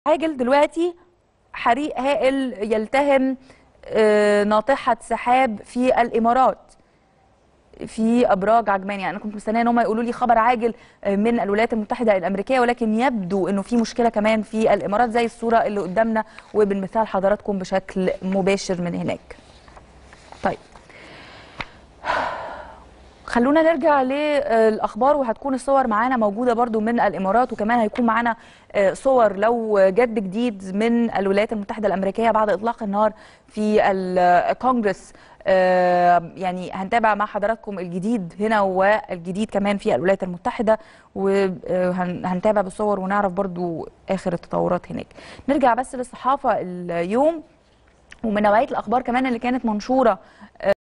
عاجل دلوقتي حريق هائل يلتهم آه، ناطحة سحاب في الإمارات في أبراج عجمان يعني أنا كنت مستنية إن هم يقولوا لي خبر عاجل آه، من الولايات المتحدة الأمريكية ولكن يبدو إنه في مشكلة كمان في الإمارات زي الصورة اللي قدامنا وبنمثال حضراتكم بشكل مباشر من هناك طيب خلونا نرجع للاخبار وهتكون الصور معانا موجوده برضو من الامارات وكمان هيكون معانا آه، صور لو جد جديد من الولايات المتحده الامريكيه بعد اطلاق النار في الكونجرس آه، يعني هنتابع مع حضراتكم الجديد هنا والجديد كمان في الولايات المتحده وهنتابع بالصور ونعرف برضو اخر التطورات هناك نرجع بس للصحافه اليوم ومن نوعيه الاخبار كمان اللي كانت منشوره